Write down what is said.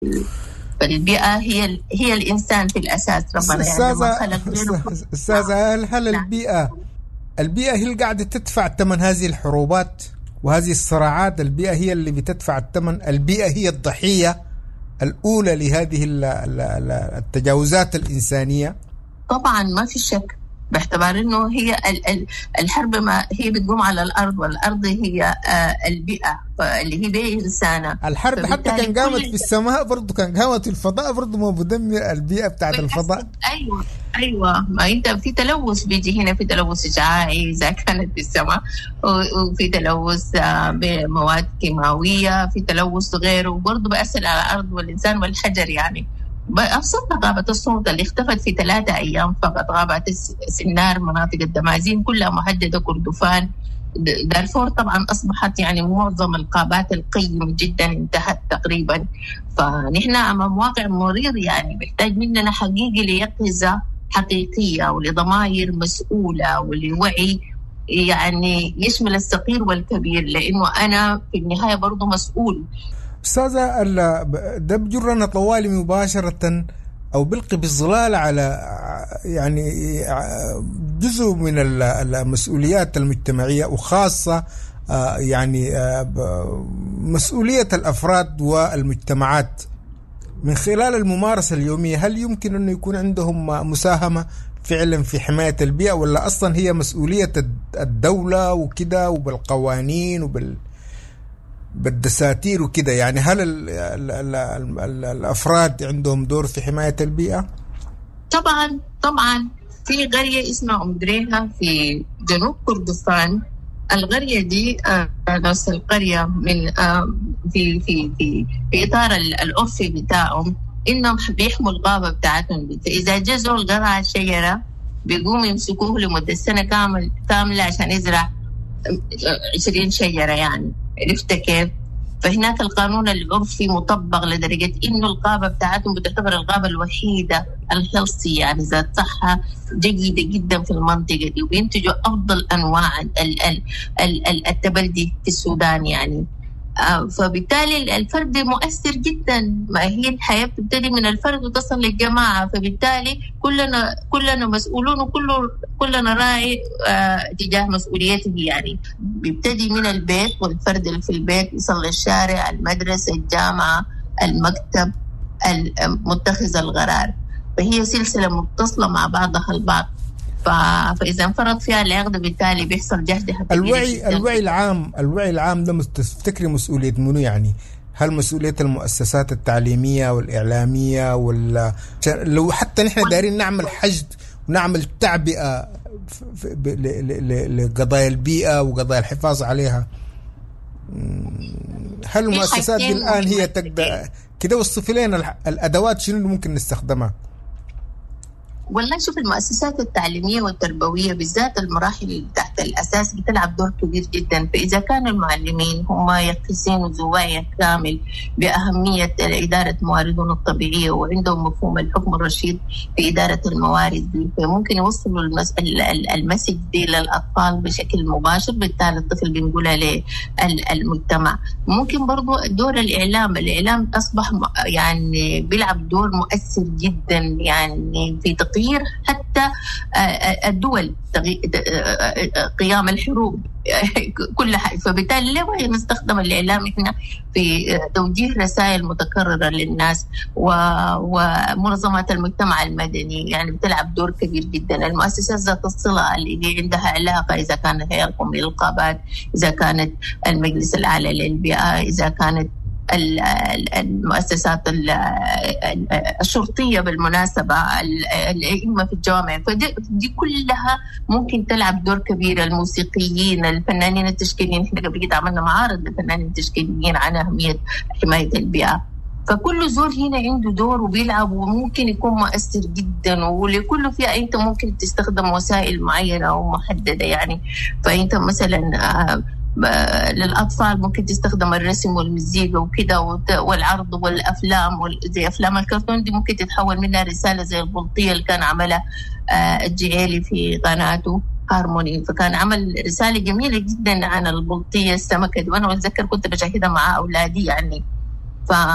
فالبيئة هي هي الإنسان في الأساس ربنا يعني ما خلق أستاذة هل هل البيئة البيئة هي اللي قاعدة تدفع ثمن هذه الحروبات وهذه الصراعات البيئة هي اللي بتدفع الثمن البيئة هي الضحية الأولى لهذه التجاوزات الإنسانية طبعا ما في شك باعتبار انه هي الحرب ما هي بتقوم على الارض والارض هي آه، البيئه اللي هي بيئه انسانه الحرب حتى كان قامت في السماء برضه كان قامت في الفضاء برضه ما بدمر البيئه بتاعت الفضاء ايوه ايوه ما انت في تلوث بيجي هنا في تلوث اشعاعي اذا كانت في السماء وفي تلوث آه، بمواد كيماويه في تلوث غيره وبرضه بياثر على الارض والانسان والحجر يعني أبسطنا غابة الصوت اللي اختفت في ثلاثة أيام فقط غابة سنار مناطق الدمازين كلها مهددة كردفان دارفور طبعا أصبحت يعني معظم الغابات القيمة جدا انتهت تقريبا فنحن أمام واقع مرير يعني بيحتاج مننا حقيقي ليقظة حقيقية ولضمائر مسؤولة ولوعي يعني يشمل الصغير والكبير لأنه أنا في النهاية برضه مسؤول استاذه ده بجرنا طوالي مباشره او بلقي بالظلال على يعني جزء من المسؤوليات المجتمعيه وخاصه يعني مسؤوليه الافراد والمجتمعات من خلال الممارسه اليوميه هل يمكن انه يكون عندهم مساهمه فعلا في حمايه البيئه ولا اصلا هي مسؤوليه الدوله وكده وبالقوانين وبال بالدساتير وكده يعني هل ال ال ال ال الافراد عندهم دور في حمايه البيئه؟ طبعا طبعا في قريه اسمها امدريها في جنوب كردستان القريه دي آه، نفس القريه من آه، في في في في اطار العرفي بتاعهم انهم بيحموا الغابه بتاعتهم فاذا جزوا القطع الشجره بيقوموا يمسكوه لمده سنه كامل كامله عشان يزرع 20 شجره يعني عرفت كيف؟ فهناك القانون العرفي مطبق لدرجة إنه الغابة بتاعتهم بتعتبر الغابة الوحيدة الهيلثي يعني ذات صحة جيدة جدا في المنطقة دي وبينتجوا أفضل أنواع التبلدي في السودان يعني آه، فبالتالي الفرد مؤثر جدا ما هي الحياه بتبتدي من الفرد وتصل للجماعه فبالتالي كلنا كلنا مسؤولون وكل كلنا راعي آه، تجاه مسؤوليته يعني بيبتدي من البيت والفرد اللي في البيت يصل للشارع المدرسه الجامعه المكتب متخذ القرار فهي سلسله متصله مع بعضها البعض فاذا انفرض فيها العقد بالتالي بيحصل جهد الوعي الوعي العام الوعي العام ده تفتكري مسؤوليه منو يعني؟ هل مسؤوليه المؤسسات التعليميه والاعلاميه ولا لو حتى نحن دايرين نعمل حشد ونعمل تعبئه لقضايا البيئه وقضايا الحفاظ عليها هل المؤسسات دي الان هي تقدر كده وصفي لنا الادوات شنو اللي ممكن نستخدمها؟ والله شوف المؤسسات التعليمية والتربوية بالذات المراحل تحت الأساس بتلعب دور كبير جدا فإذا كان المعلمين هم يقفزين ذو وعي كامل بأهمية إدارة مواردهم الطبيعية وعندهم مفهوم الحكم الرشيد في إدارة الموارد دي فممكن يوصلوا المس... المسج دي للأطفال بشكل مباشر بالتالي الطفل بنقولها للمجتمع ممكن برضو دور الإعلام الإعلام أصبح يعني بيلعب دور مؤثر جدا يعني في تقييم تغيير حتى آه، آه، الدول آه، قيام الحروب كلها فبالتالي ليه نستخدم الاعلام احنا في توجيه رسائل متكرره للناس ومنظمات المجتمع المدني يعني بتلعب دور كبير جدا المؤسسات ذات الصله اللي عندها علاقه اذا كانت هي القوم للقابات اذا كانت المجلس الاعلى للبيئه اذا كانت المؤسسات الشرطيه بالمناسبه الائمه في الجوامع فدي كلها ممكن تلعب دور كبير الموسيقيين الفنانين التشكيليين احنا قبل كده عملنا معارض للفنانين التشكيليين عن اهميه حمايه البيئه فكل زول هنا عنده دور وبيلعب وممكن يكون مؤثر جدا ولكل فئه انت ممكن تستخدم وسائل معينه او محدده يعني فانت مثلا آه، للاطفال ممكن تستخدم الرسم والمزيكا وكده والعرض والافلام زي افلام الكرتون دي ممكن تتحول منها رساله زي البلطيه اللي كان عملها آه، الجعيلي في قناته هارموني فكان عمل رساله جميله جدا عن البلطيه السمكه دي وانا اتذكر كنت بشاهدها مع اولادي يعني ف